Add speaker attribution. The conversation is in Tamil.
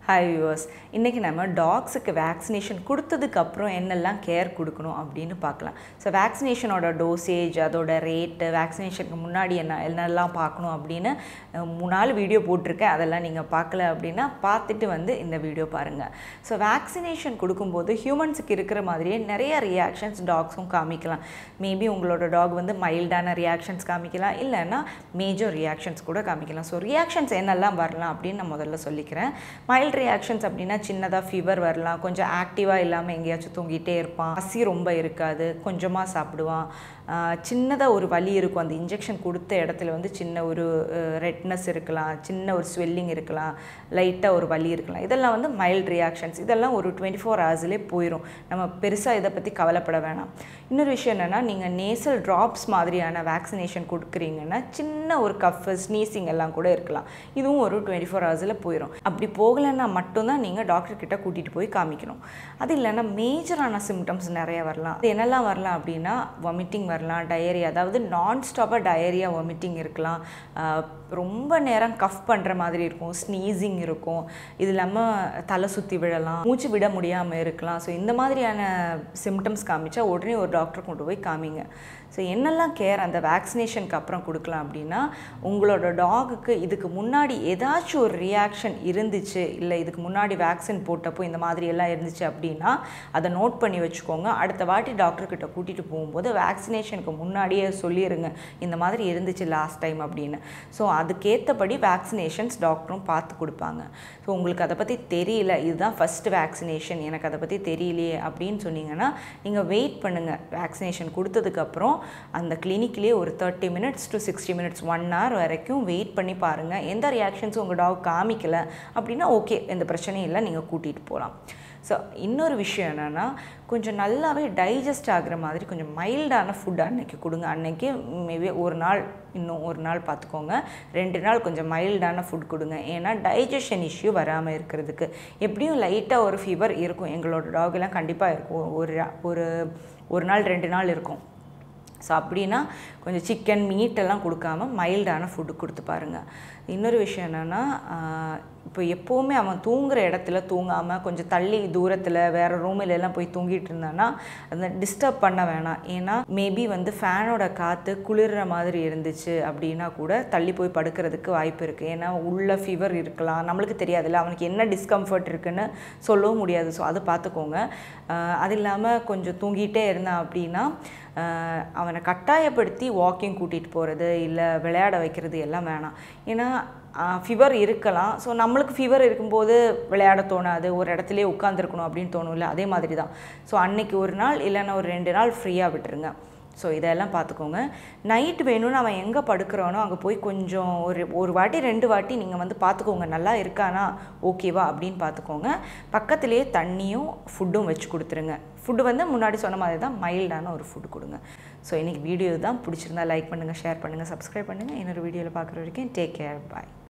Speaker 1: ஹாய் வியூவர்ஸ் இன்றைக்கி நம்ம டாக்ஸுக்கு வேக்சினேஷன் கொடுத்ததுக்கப்புறம் என்னெல்லாம் கேர் கொடுக்கணும் அப்படின்னு பார்க்கலாம் ஸோ வேக்சினேஷனோட டோசேஜ் அதோட ரேட்டு வேக்சினேஷனுக்கு முன்னாடி என்ன என்னெல்லாம் பார்க்கணும் அப்படின்னு அஹ், மூணு நாலு வீடியோ போட்டிருக்கேன் அதெல்லாம் நீங்கள் பார்க்கல அப்படின்னா பார்த்துட்டு வந்து இந்த வீடியோ பாருங்கள் ஸோ வேக்சினேஷன் கொடுக்கும்போது ஹியூமன்ஸுக்கு இருக்கிற மாதிரியே நிறைய ரியாக்ஷன்ஸ் டாக்ஸும் காமிக்கலாம் மேபி உங்களோட டாக் வந்து மைல்டான ரியாக்ஷன்ஸ் காமிக்கலாம் இல்லைன்னா மேஜர் ரியாக்ஷன்ஸ் கூட காமிக்கலாம் ஸோ ரியாக்ஷன்ஸ் என்னெல்லாம் வரலாம் அப்படின்னு நான் முதல்ல சொல்லிக்கிறேன் மைல்ட் ரியாக்ஷன்ஸ் அப்படின்னா சின்னதாக ஃபீவர் வரலாம் கொஞ்சம் ஆக்டிவாக இல்லாமல் எங்கேயாச்சும் தூங்கிட்டே இருப்பான் பசி ரொம்ப இருக்காது கொஞ்சமாக சாப்பிடுவான் சின்னதாக ஒரு வலி இருக்கும் அந்த இன்ஜெக்ஷன் கொடுத்த இடத்துல வந்து சின்ன ஒரு ரெட்னஸ் இருக்கலாம் சின்ன ஒரு ஸ்வெல்லிங் இருக்கலாம் லைட்டாக ஒரு வலி இருக்கலாம் இதெல்லாம் வந்து மைல்ட் ரியாக்ஷன்ஸ் இதெல்லாம் ஒரு டுவெண்ட்டி ஃபோர் ஹவர்ஸ்லேயே போயிடும் நம்ம பெருசாக இதை பற்றி கவலைப்பட வேணாம் இன்னொரு விஷயம் என்னென்னா நீங்கள் நேசல் ட்ராப்ஸ் மாதிரியான வேக்சினேஷன் கொடுக்குறீங்கன்னா சின்ன ஒரு கஃப் ஸ்னீசிங் எல்லாம் கூட இருக்கலாம் இதுவும் ஒரு டுவெண்ட்டி ஃபோர் ஹவர்ஸில் போயிடும் அப்படி போகலைன்னா மட்டும்தான் நீங்கள் டாக்டர் கிட்ட கூட்டிகிட்டு போய் காமிக்கணும் அது இல்லைன்னா மேஜரான சிம்டம்ஸ் நிறைய வரலாம் அது என்னெல்லாம் வரலாம் அப்படின்னா வாமிட்டிங் வரலாம் டயரியா அதாவது நான் ஸ்டாப்பாக டயரியா வாமிட்டிங் இருக்கலாம் ஆஹ் ரொம்ப நேரம் கஃப் பண்ணுற மாதிரி இருக்கும் ஸ்னீசிங் இருக்கும் இது இல்லாமல் தலை சுற்றி விழலாம் மூச்சு விட முடியாமல் இருக்கலாம் ஸோ இந்த மாதிரியான சிம்டம்ஸ் காமிச்சா உடனே ஒரு டாக்டர் கொண்டு போய் காமிங்க ஸோ என்னெல்லாம் கேர் அந்த வேக்சினேஷனுக்கு அப்புறம் கொடுக்கலாம் அப்படின்னா உங்களோட டாகுக்கு இதுக்கு முன்னாடி ஏதாச்சும் ஒரு ரியாக்ஷன் இருந்துச்சு இல்லை இதுக்கு முன்னாடி வேக்சின் போட்டப்போ இந்த மாதிரி எல்லாம் இருந்துச்சு அப்படின்னா அதை நோட் பண்ணி வச்சுக்கோங்க அடுத்த வாட்டி டாக்டர் கிட்ட கூட்டிகிட்டு போகும்போது வேக்சினேஷனுக்கு முன்னாடியே சொல்லிடுங்க இந்த மாதிரி இருந்துச்சு லாஸ்ட் டைம் அப்படின்னு ஸோ அதுக்கேற்றபடி வேக்சினேஷன்ஸ் டாக்டரும் பார்த்து கொடுப்பாங்க ஸோ உங்களுக்கு அதை பற்றி தெரியல இதுதான் ஃபஸ்ட்டு வேக்சினேஷன் எனக்கு அதை பற்றி தெரியலையே அப்படின்னு சொன்னீங்கன்னா நீங்கள் வெயிட் பண்ணுங்கள் வேக்சினேஷன் கொடுத்ததுக்கப்புறம் அந்த கிளினிக்லேயே ஒரு thirty minutes to sixty minutes one hour வரைக்கும் வெயிட் பண்ணி பாருங்கள் எந்த ரியாக்ஷன்ஸும் உங்கள் டாக் காமிக்கல அப்படின்னா ஓகே எந்த பிரச்சனையும் இல்லை நீங்கள் கூட்டிகிட்டு போகலாம் ஸோ இன்னொரு விஷயம் என்னென்னா கொஞ்சம் நல்லாவே டைஜஸ்ட் ஆகுற மாதிரி கொஞ்சம் மைல்டான ஃபுட் அன்னைக்கு கொடுங்க அன்னைக்கு மேபி ஒரு நாள் இன்னும் ஒரு நாள் பார்த்துக்கோங்க ரெண்டு நாள் கொஞ்சம் மைல்டான ஃபுட் கொடுங்க ஏன்னா டைஜஷன் இஷ்யூ வராமல் இருக்கிறதுக்கு எப்படியும் லைட்டாக ஒரு ஃபீவர் இருக்கும் எங்களோட டாகெல்லாம் கண்டிப்பாக இருக்கும் ஒரு ஒரு ஒரு நாள் ரெண்டு நாள் இருக்கும் ஸோ அப்படின்னா கொஞ்சம் சிக்கன் மீட் எல்லாம் கொடுக்காம மைல்டான ஃபுட்டு கொடுத்து பாருங்கள் இன்னொரு விஷயம் என்னென்னா இப்போ எப்போவுமே அவன் தூங்குற இடத்துல தூங்காமல் கொஞ்சம் தள்ளி தூரத்தில் வேறு ரூமில் எல்லாம் போய் தூங்கிட்டு இருந்தானா அந்த டிஸ்டர்ப் பண்ண வேணாம் ஏன்னா மேபி வந்து ஃபேனோட காற்று குளிர்ற மாதிரி இருந்துச்சு அப்படின்னா கூட தள்ளி போய் படுக்கிறதுக்கு வாய்ப்பு இருக்குது ஏன்னா உள்ள ஃபீவர் இருக்கலாம் நம்மளுக்கு தெரியாதுல்ல அவனுக்கு என்ன டிஸ்கம்ஃபர்ட் இருக்குன்னு சொல்லவும் முடியாது ஸோ அதை பார்த்துக்கோங்க ஆஹ் அது இல்லாமல் கொஞ்சம் தூங்கிட்டே இருந்தான் அப்படின்னா ஆஹ் அவனை கட்டாயப்படுத்தி வாக்கிங் கூட்டிகிட்டு போகிறது இல்லை விளையாட வைக்கிறது எல்லாம் வேணாம் ஏன்னா ஃபீவர் இருக்கலாம் ஸோ நம்மளுக்கு ஃபீவர் இருக்கும்போது விளையாட தோணாது ஒரு இடத்துலையே உட்காந்துருக்கணும் அப்படின்னு தோணும்ல அதே மாதிரி தான் ஸோ அன்னைக்கு ஒரு நாள் இல்லைன்னா ஒரு ரெண்டு நாள் ஃப்ரீயாக விட்டுருங்க ஸோ இதெல்லாம் பார்த்துக்கோங்க நைட் வேணும்னு அவன் எங்கே படுக்கிறானோ அங்கே போய் கொஞ்சம் ஒரு ஒரு வாட்டி ரெண்டு வாட்டி நீங்கள் வந்து பார்த்துக்கோங்க நல்லா இருக்கானா ஓகேவா அப்படின்னு பார்த்துக்கோங்க பக்கத்துலேயே தண்ணியும் ஃபுட்டும் வச்சு கொடுத்துருங்க ஃபுட்டு வந்து முன்னாடி சொன்ன மாதிரி தான் மைல்டான ஒரு ஃபுட் கொடுங்க ஸோ இன்றைக்கி வீடியோ தான் பிடிச்சிருந்தா லைக் பண்ணுங்கள் ஷேர் பண்ணுங்கள் சப்ஸ்கிரைப் பண்ணுங்கள் இன்னொரு வீடியோவில் பார்க்குற வரைக்கும் டேக் கேர் பாய்